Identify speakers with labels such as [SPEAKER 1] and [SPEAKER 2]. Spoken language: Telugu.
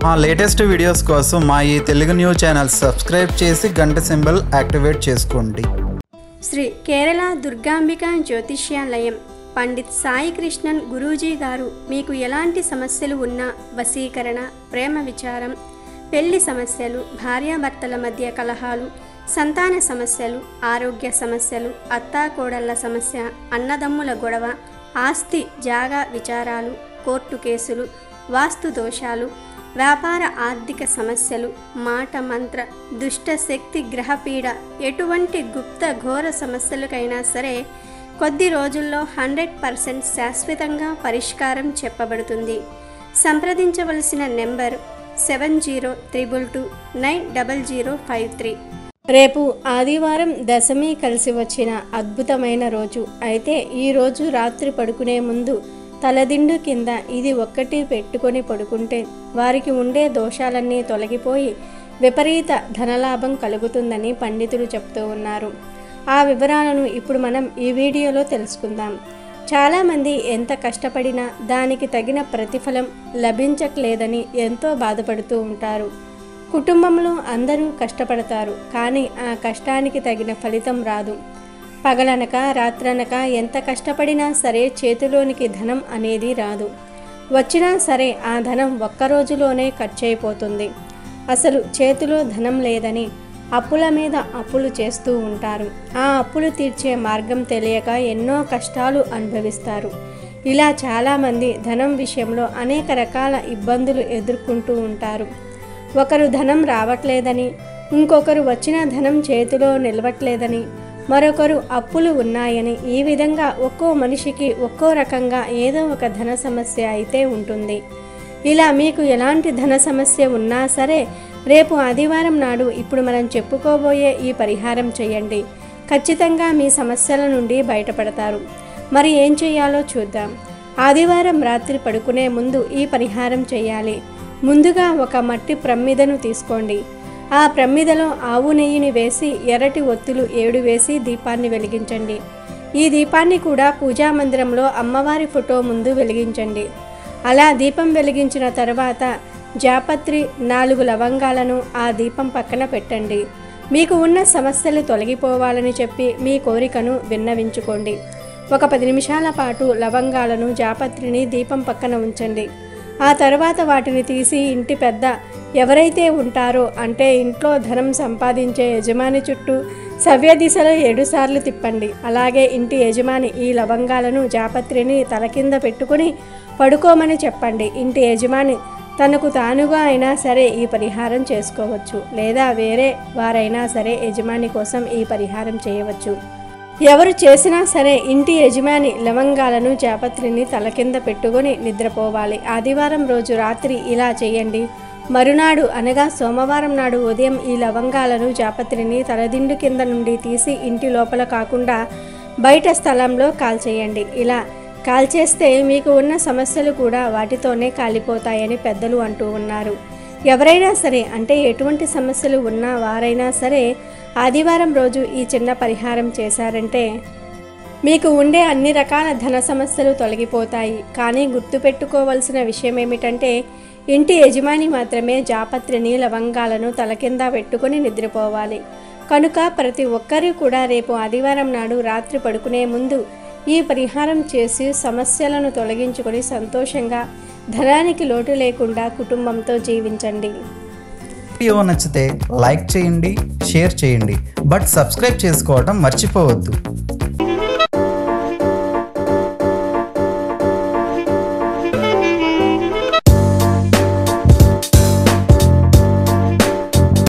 [SPEAKER 1] మా లేటెస్ట్ వీడియోస్ కోసం మా ఈ తెలుగు న్యూస్ ఛానల్ సబ్స్క్రైబ్ చేసి గంట సింబల్ యాక్టివేట్ చేసుకోండి
[SPEAKER 2] శ్రీ కేరళ దుర్గాంబిక జ్యోతిష్యాలయం పండిత్ సాయి కృష్ణన్ గురూజీ గారు మీకు ఎలాంటి సమస్యలు ఉన్నా వశీకరణ ప్రేమ విచారం పెళ్లి సమస్యలు భార్యాభర్తల మధ్య కలహాలు సంతాన సమస్యలు ఆరోగ్య సమస్యలు అత్తాకోడళ్ల సమస్య అన్నదమ్ముల గొడవ ఆస్తి జాగా విచారాలు కోర్టు కేసులు వాస్తు దోషాలు వ్యాపార ఆర్థిక సమస్యలు మాట మంత్ర దుష్ట శక్తి గ్రహపీడ ఎటువంటి గుప్త ఘోర సమస్యలకైనా సరే కొద్ది రోజుల్లో హండ్రెడ్ పర్సెంట్ శాశ్వతంగా పరిష్కారం చెప్పబడుతుంది సంప్రదించవలసిన number seven zero triple two nine double zero five three రేపు ఆదివారం దశమి కలిసి వచ్చిన అద్భుతమైన రోజు అయితే ఈ రోజు రాత్రి పడుకునే ముందు తలదిండు కింద ఇది ఒక్కటి పెట్టుకొని పడుకుంటే వారికి ఉండే దోషాలన్నీ తొలగిపోయి విపరీత ధనలాభం కలుగుతుందని పండితులు చెప్తూ ఉన్నారు ఆ వివరాలను ఇప్పుడు మనం ఈ వీడియోలో తెలుసుకుందాం చాలామంది ఎంత కష్టపడినా దానికి తగిన ప్రతిఫలం లభించట్లేదని ఎంతో బాధపడుతూ ఉంటారు కుటుంబంలో అందరూ కష్టపడతారు కానీ ఆ కష్టానికి తగిన ఫలితం రాదు పగలనక రాత్రనక ఎంత కష్టపడినా సరే చేతిలోనికి ధనం అనేది రాదు వచ్చినా సరే ఆ ధనం ఒక్క రోజులోనే ఖర్చయిపోతుంది అసలు చేతిలో ధనం లేదని అప్పుల మీద అప్పులు చేస్తూ ఉంటారు ఆ అప్పులు తీర్చే మార్గం తెలియక ఎన్నో కష్టాలు అనుభవిస్తారు ఇలా చాలామంది ధనం విషయంలో అనేక రకాల ఇబ్బందులు ఎదుర్కొంటూ ఉంటారు ఒకరు ధనం రావట్లేదని ఇంకొకరు వచ్చిన ధనం చేతిలో నిలవట్లేదని మరొకరు అప్పులు ఉన్నాయని ఈ విధంగా ఒక్కో మనిషికి ఒక్కో రకంగా ఏదో ఒక ధన సమస్య అయితే ఉంటుంది ఇలా మీకు ఎలాంటి ధన సమస్య ఉన్నా సరే రేపు ఆదివారం నాడు ఇప్పుడు మనం చెప్పుకోబోయే ఈ పరిహారం చేయండి ఖచ్చితంగా మీ సమస్యల నుండి బయటపడతారు మరి ఏం చేయాలో చూద్దాం ఆదివారం రాత్రి పడుకునే ముందు ఈ పరిహారం చేయాలి ముందుగా ఒక మట్టి ప్రమ్మిదను తీసుకోండి ఆ ప్రమ్మిదలో ఆవు నెయ్యిని వేసి ఎర్రటి ఒత్తులు ఏడు వేసి దీపాన్ని వెలిగించండి ఈ దీపాన్ని కూడా పూజా మందిరంలో అమ్మవారి ఫోటో ముందు వెలిగించండి అలా దీపం వెలిగించిన తర్వాత జాపత్రి నాలుగు లవంగాలను ఆ దీపం పక్కన పెట్టండి మీకు ఉన్న సమస్యలు తొలగిపోవాలని చెప్పి మీ కోరికను విన్నవించుకోండి ఒక పది నిమిషాల పాటు లవంగాలను జాపత్రిని దీపం పక్కన ఉంచండి ఆ తర్వాత వాటిని తీసి ఇంటి పెద్ద ఎవరైతే ఉంటారో అంటే ఇంట్లో ధనం సంపాదించే యజమాని చుట్టూ సవ్య దిశలో ఏడుసార్లు తిప్పండి అలాగే ఇంటి యజమాని ఈ లవంగాలను జాపత్రిని తల కింద పెట్టుకుని పడుకోమని చెప్పండి ఇంటి యజమాని తనకు తానుగా అయినా సరే ఈ పరిహారం చేసుకోవచ్చు లేదా వేరే వారైనా సరే యజమాని కోసం ఈ పరిహారం చేయవచ్చు ఎవరు చేసినా సరే ఇంటి యజమాని లవంగాలను జాపత్రిని తల కింద పెట్టుకొని నిద్రపోవాలి ఆదివారం రోజు రాత్రి ఇలా చేయండి మరునాడు అనగా సోమవారం నాడు ఉదయం ఈ లవంగాలను జాపత్రిని తలదిండు కింద నుండి తీసి ఇంటి లోపల కాకుండా బయట స్థలంలో కాల్చేయండి ఇలా కాల్చేస్తే మీకు ఉన్న సమస్యలు కూడా వాటితోనే కాలిపోతాయని పెద్దలు అంటూ ఉన్నారు ఎవరైనా సరే అంటే ఎటువంటి సమస్యలు ఉన్నా వారైనా సరే ఆదివారం రోజు ఈ చిన్న పరిహారం చేశారంటే మీకు ఉండే అన్ని రకాల ధన సమస్యలు తొలగిపోతాయి కానీ గుర్తుపెట్టుకోవలసిన విషయం ఏమిటంటే ఇంటి యజమాని మాత్రమే జాపత్రిని లవంగాలను తల కింద పెట్టుకుని నిద్రపోవాలి కనుక ప్రతి ఒక్కరూ కూడా రేపు ఆదివారం నాడు రాత్రి పడుకునే ముందు ఈ పరిహారం చేసి సమస్యలను తొలగించుకొని సంతోషంగా ధనానికి లోటు లేకుండా కుటుంబంతో జీవించండి
[SPEAKER 1] వీడియో నచ్చితే లైక్ చేయండి షేర్ చేయండి బట్ సబ్స్క్రైబ్ చేసుకోవడం మర్చిపోవద్దు